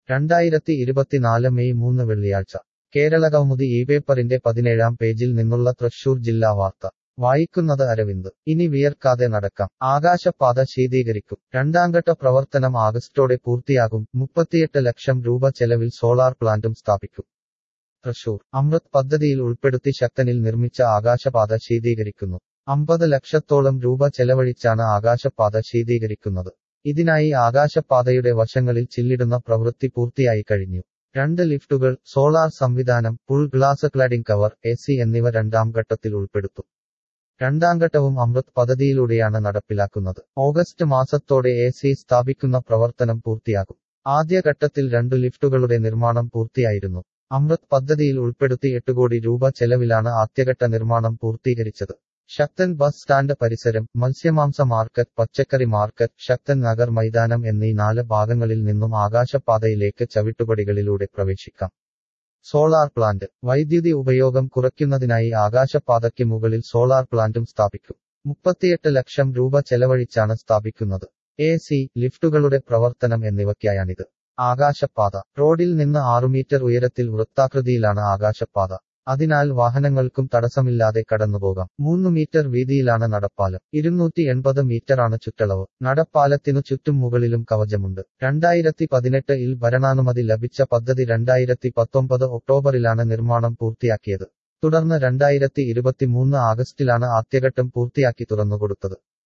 രണ്ടായിരത്തി ഇരുപത്തിനാല് മെയ് മൂന്ന് വെള്ളിയാഴ്ച കേരള കൗമുദി ഈ പേപ്പറിന്റെ പതിനേഴാം പേജിൽ നിന്നുള്ള തൃശൂർ ജില്ലാ വാർത്ത വായിക്കുന്നത് അരവിന്ദ് ഇനി വിയർക്കാതെ നടക്കാം ആകാശപാത ശീതീകരിക്കും രണ്ടാംഘട്ട പ്രവർത്തനം ആഗസ്റ്റോടെ പൂർത്തിയാകും മുപ്പത്തിയെട്ട് ലക്ഷം രൂപ ചെലവിൽ സോളാർ പ്ലാന്റും സ്ഥാപിക്കും തൃശൂർ അമൃത് പദ്ധതിയിൽ ഉൾപ്പെടുത്തി ശക്തനിൽ നിർമ്മിച്ച ആകാശപാത ശീതീകരിക്കുന്നു അമ്പത് ലക്ഷത്തോളം രൂപ ചെലവഴിച്ചാണ് ആകാശപാത ശീതീകരിക്കുന്നത് ഇതിനായി ആകാശപാതയുടെ വശങ്ങളിൽ ചില്ലിടുന്ന പ്രവൃത്തി പൂർത്തിയായി കഴിഞ്ഞു രണ്ട് ലിഫ്റ്റുകൾ സോളാർ സംവിധാനം full glass cladding cover A C എന്നിവ രണ്ടാം ഘട്ടത്തിൽ ഉൾപ്പെടുത്തും രണ്ടാം ഘട്ടവും അമൃത് പദ്ധതിയിലൂടെയാണ് നടപ്പിലാക്കുന്നത് ഓഗസ്റ്റ് മാസത്തോടെ എ സി സ്ഥാപിക്കുന്ന പ്രവർത്തനം പൂർത്തിയാകും ആദ്യഘട്ടത്തിൽ രണ്ടു ലിഫ്റ്റുകളുടെ നിർമ്മാണം പൂർത്തിയായിരുന്നു അമൃത് പദ്ധതിയിൽ ഉൾപ്പെടുത്തി എട്ട് കോടി രൂപ ചെലവിലാണ് ആദ്യഘട്ട നിർമ്മാണം പൂർത്തീകരിച്ചത് ശക്തൻ ബസ് സ്റ്റാൻഡ് പരിസരം മത്സ്യമാംസ മാർക്കറ്റ് പച്ചക്കറി മാർക്കറ്റ് ശക്തൻ നഗർ മൈതാനം എന്നീ നാല് ഭാഗങ്ങളിൽ നിന്നും ആകാശപാതയിലേക്ക് ചവിട്ടുപടികളിലൂടെ പ്രവേശിക്കാം സോളാർ പ്ലാന്റ് വൈദ്യുതി ഉപയോഗം കുറയ്ക്കുന്നതിനായി ആകാശപാതയ്ക്ക് മുകളിൽ സോളാർ പ്ലാന്റും സ്ഥാപിക്കും മുപ്പത്തിയെട്ട് ലക്ഷം രൂപ ചെലവഴിച്ചാണ് സ്ഥാപിക്കുന്നത് എ സി ലിഫ്റ്റുകളുടെ പ്രവർത്തനം എന്നിവയ്ക്കായാണിത് ആകാശപാത റോഡിൽ നിന്ന് ആറു മീറ്റർ ഉയരത്തിൽ വൃത്താകൃതിയിലാണ് ആകാശപാത അതിനാൽ വാഹനങ്ങൾക്കും തടസ്സമില്ലാതെ കടന്നുപോകാം മൂന്ന് മീറ്റർ വീതിയിലാണ് നടപ്പാലം ഇരുന്നൂറ്റി എൺപത് മീറ്ററാണ് ചുറ്റളവ് നടപ്പാലത്തിനു ചുറ്റും മുകളിലും കവചമുണ്ട് രണ്ടായിരത്തി പതിനെട്ട് ഇൽ ഭരണാനുമതി ലഭിച്ച പദ്ധതി രണ്ടായിരത്തി പത്തൊമ്പത് ഒക്ടോബറിലാണ് നിർമ്മാണം പൂർത്തിയാക്കിയത് തുടർന്ന് രണ്ടായിരത്തി ഇരുപത്തിമൂന്ന് ആഗസ്റ്റിലാണ് ആദ്യഘട്ടം പൂർത്തിയാക്കി തുറന്നുകൊടുത്തത്